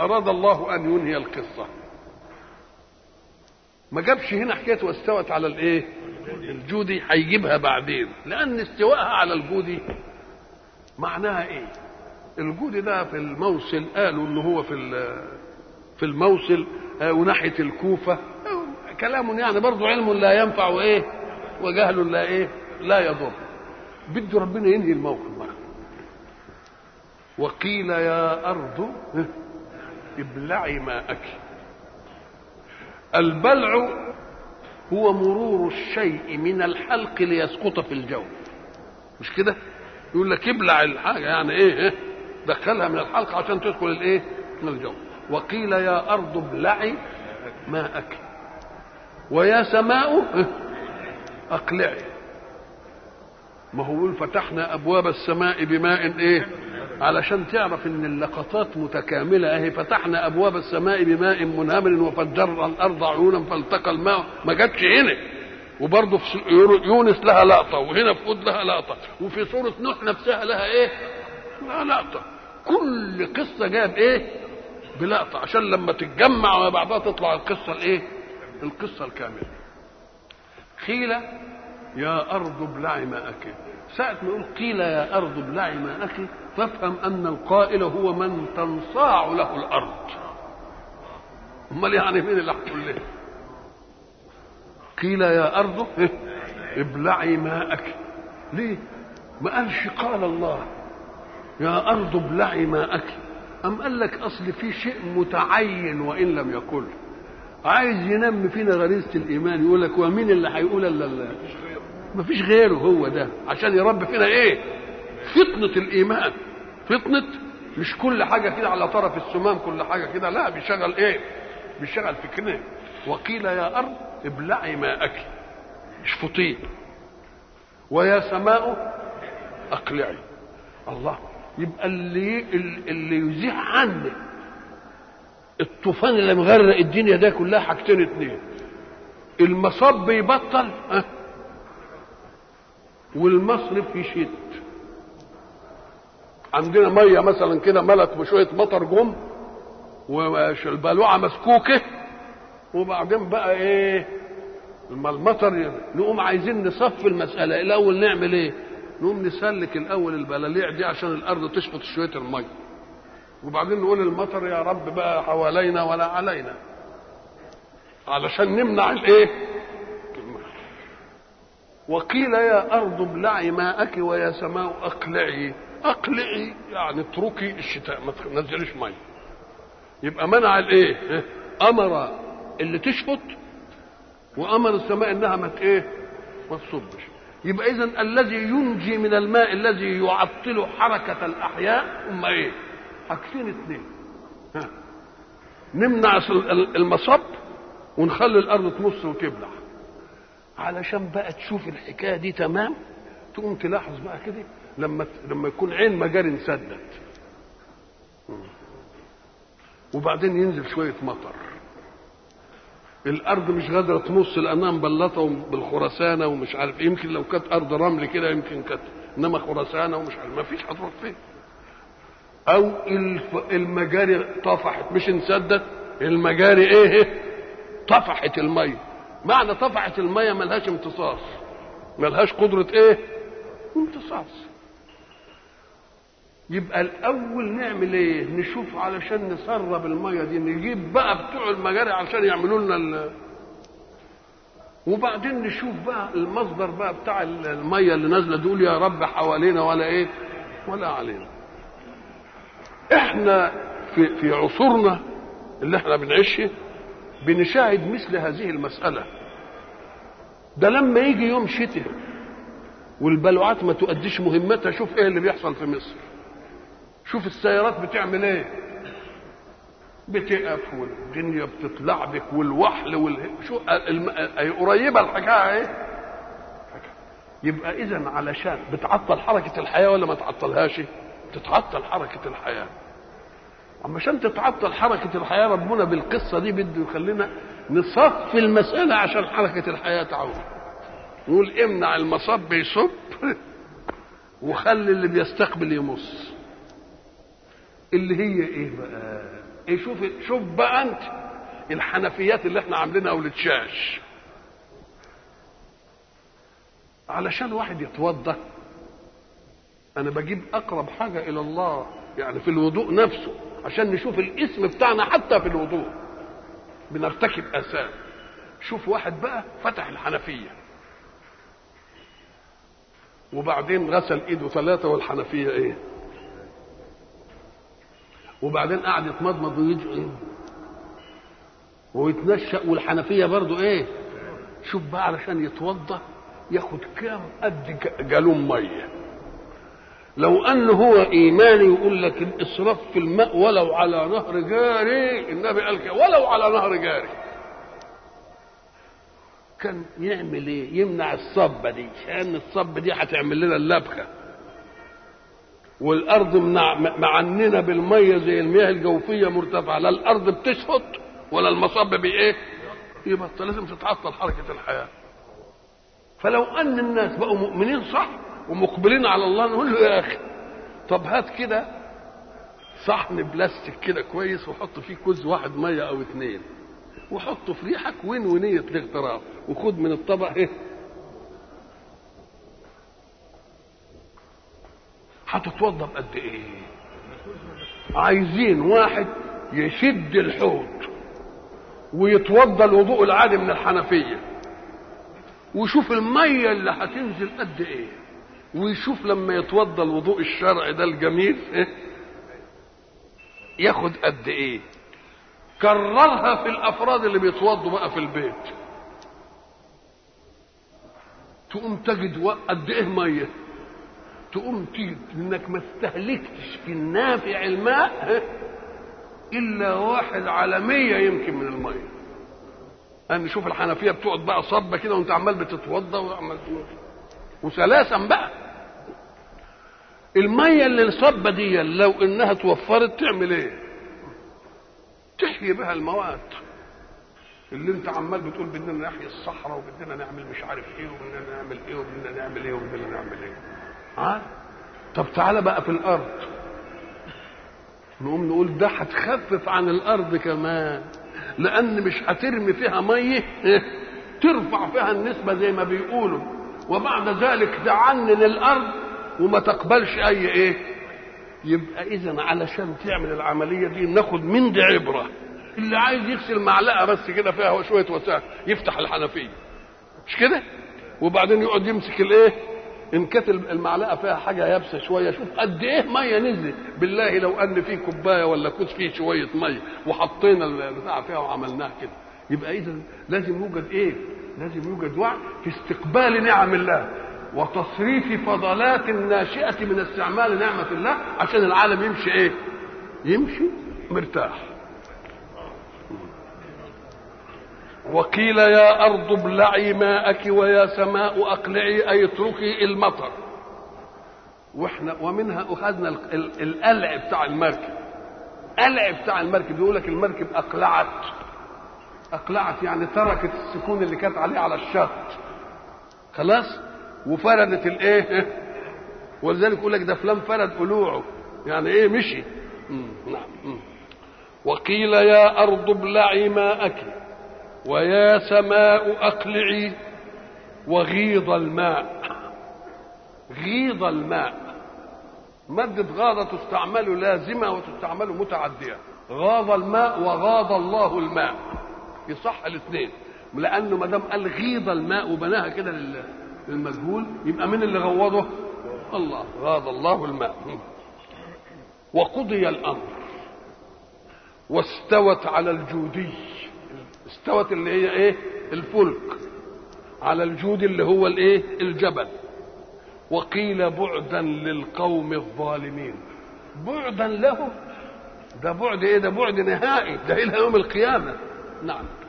اراد الله ان ينهي القصه ما جابش هنا حكايه واستوت على الايه الجودي هيجيبها بعدين لان استواءها على الجودي معناها ايه الجودي ده في الموصل قالوا ان هو في في الموصل وناحيه الكوفه كلام يعني برضه علم لا ينفع وايه وجهل لا ايه لا يضر بده ربنا ينهي الموقف بقى وقيل يا ارض ابلعي ماءك البلع هو مرور الشيء من الحلق ليسقط في الجو مش كده يقول لك ابلع الحاجه يعني ايه, إيه؟ دخلها من الحلق عشان تدخل الايه من الجو وقيل يا ارض ابلعي ماءك ويا سماء اقلعي ما هو يقول فتحنا ابواب السماء بماء ايه علشان تعرف ان اللقطات متكامله اهي فتحنا ابواب السماء بماء منهمر وفجرنا الارض عيونا فالتقى الماء ما جاتش هنا وبرضه في يونس لها لقطه وهنا في هود لها لقطه وفي سوره نوح نفسها لها ايه؟ لها لقطه كل قصه جاب ايه؟ بلقطه عشان لما تتجمع مع بعضها تطلع القصه الايه؟ القصه الكامله. قيل يا ارض ابلعي ماءك ساعة ما يقول قيل يا أرض ابلعي ماءك فافهم أن القائل هو من تنصاع له الأرض أمال يعني مين اللي هتقول له قيل يا أرض ابلعي ماءك ليه ما قالش قال الله يا أرض ابلعي ماءك أم قال لك أصل في شيء متعين وإن لم يقل عايز ينمي فينا غريزة الإيمان يقول لك ومين اللي هيقول إلا ما فيش غيره هو ده عشان يربي فينا ايه فطنة الإيمان فطنة مش كل حاجة كده على طرف السمام كل حاجة كده لا بيشغل ايه بيشغل فكرنا وقيل يا أرض ابلعي ماءك اشفطيه ويا سماء أقلعي الله يبقى اللي اللي يزيح عنك الطوفان اللي مغرق الدنيا ده كلها حاجتين اتنين المصاب بيبطل أه؟ والمصرف يشد عندنا ميه مثلا كده ملت بشويه مطر جم والبلوعه مسكوكه وبعدين بقى ايه لما المطر نقوم عايزين نصفي المساله الاول نعمل ايه نقوم نسلك الاول البلاليع دي عشان الارض تشفط شويه الميه وبعدين نقول المطر يا رب بقى حوالينا ولا علينا علشان نمنع الايه وقيل يا ارض ابلعي ماءك ويا سماء اقلعي اقلعي يعني اتركي الشتاء ما تنزليش ميه يبقى منع الايه امر اللي تشفط وامر السماء انها ما ايه ما تصبش يبقى اذا الذي ينجي من الماء الذي يعطل حركه الاحياء هم ايه حاجتين اثنين نمنع المصب ونخلي الارض تمص وتبلع علشان بقى تشوف الحكايه دي تمام تقوم تلاحظ بقى كده لما لما يكون عين مجاري انسدت وبعدين ينزل شويه مطر الارض مش قادره تمص لانها مبلطه بالخرسانه ومش عارف يمكن لو كانت ارض رمل كده يمكن كانت انما خرسانه ومش عارف ما فيش هتروح فين او المجاري طفحت مش انسدت المجاري ايه طفحت الميه معنى طفحت الميه ملهاش امتصاص ملهاش قدره ايه امتصاص يبقى الاول نعمل ايه نشوف علشان نسرب الميه دي نجيب بقى بتوع المجاري علشان يعملوا لنا ال... وبعدين نشوف بقى المصدر بقى بتاع الميه اللي نازله دول يا رب حوالينا ولا ايه ولا علينا احنا في في عصورنا اللي احنا بنعيشه بنشاهد مثل هذه المسألة ده لما يجي يوم شتاء والبلوعات ما تؤديش مهمتها شوف ايه اللي بيحصل في مصر شوف السيارات بتعمل ايه بتقف والدنيا بتتلعبك والوحل وال شو الم... قريبه الحكايه ايه يبقى اذا علشان بتعطل حركه الحياه ولا ما تعطلهاش تتعطل حركه الحياه عشان تتعطل حركة الحياة ربنا بالقصة دي بده يخلينا نصفي المسألة عشان حركة الحياة تعود نقول امنع المصب يصب وخلي اللي بيستقبل يمص اللي هي ايه بقى ايه شوف شوف بقى انت الحنفيات اللي احنا عاملينها والتشاش علشان واحد يتوضا انا بجيب اقرب حاجه الى الله يعني في الوضوء نفسه عشان نشوف الاسم بتاعنا حتى في الوضوء بنرتكب اثام شوف واحد بقى فتح الحنفيه وبعدين غسل ايده ثلاثه والحنفيه ايه وبعدين قعد يتمضمض ويدعي ويتنشأ والحنفيه برضو ايه شوف بقى علشان يتوضا ياخد كام قد جالون ميه لو ان هو ايماني يقول لك الاسراف في الماء ولو على نهر جاري النبي قال كده ولو على نهر جاري كان يعمل ايه يمنع الصبه دي لان الصبه دي هتعمل لنا اللبخه والارض معننه بالميه زي المياه الجوفيه مرتفعه لا الارض بتشفط ولا المصب بايه يبقى لازم تتعطل حركه الحياه فلو ان الناس بقوا مؤمنين صح ومقبلين على الله نقول له يا اخي طب هات كده صحن بلاستيك كده كويس وحط فيه كوز واحد ميه او اتنين وحطه في ريحك وين ونية الاغتراب وخد من الطبق ايه هتتوضا بقد ايه عايزين واحد يشد الحوض ويتوضا الوضوء العادي من الحنفيه ويشوف الميه اللي هتنزل قد ايه ويشوف لما يتوضا الوضوء الشرعي ده الجميل إيه؟ ياخد قد ايه كررها في الافراد اللي بيتوضوا بقى في البيت تقوم تجد قد ايه ميه تقوم تجد انك ما استهلكتش في النافع الماء الا واحد على مية يمكن من الميه ان شوف الحنفيه بتقعد بقى صبه كده وانت عمال بتتوضا وعمال وسلاسا بقى الميه اللي الصبه دي لو انها توفرت تعمل ايه تحيي بها المواد اللي انت عمال بتقول بدنا نحيي الصحراء وبدنا نعمل مش عارف ايه وبدنا نعمل ايه وبدنا نعمل ايه وبدنا نعمل ايه ها طب تعالى بقى في الارض نقوم نقول ده هتخفف عن الارض كمان لان مش هترمي فيها ميه ترفع فيها النسبه زي ما بيقولوا وبعد ذلك تعنن الارض وما تقبلش اي ايه يبقى اذا علشان تعمل العمليه دي ناخد من دي عبره اللي عايز يغسل معلقه بس كده فيها شويه وسائل يفتح الحنفيه مش كده وبعدين يقعد يمسك الايه ان كانت المعلقه فيها حاجه يابسه شويه شوف قد ايه ميه نزلت بالله لو ان في كوبايه ولا كوز فيه شويه ميه وحطينا البتاع فيها وعملناها كده يبقى اذا لازم يوجد ايه لازم يوجد وعي في استقبال نعم الله وتصريف فضلات الناشئة من استعمال نعمة الله عشان العالم يمشي ايه يمشي مرتاح وقيل يا أرض ابلعي ماءك ويا سماء أقلعي أي اتركي المطر واحنا ومنها أخذنا القلع بتاع المركب قلع بتاع المركب يقول لك المركب أقلعت أقلعت يعني تركت السكون اللي كانت عليه على الشط خلاص وفردت الايه ولذلك يقول لك ده فلان فرد قلوعه يعني ايه مشي مم. نعم مم. وقيل يا ارض ابلعي ماءك ويا سماء اقلعي وغيض الماء غيض الماء مادة غاضة تستعمل لازمة وتستعمل متعدية غاض الماء وغاض الله الماء يصح الاثنين لأنه ما دام قال غيض الماء وبناها كده لله المجهول يبقى من اللي غوضه الله غاض الله الماء وقضي الامر واستوت على الجودي استوت اللي هي ايه الفلك على الجود اللي هو الايه الجبل وقيل بعدا للقوم الظالمين بعدا لهم ده بعد ايه ده بعد نهائي ده الى يوم القيامه نعم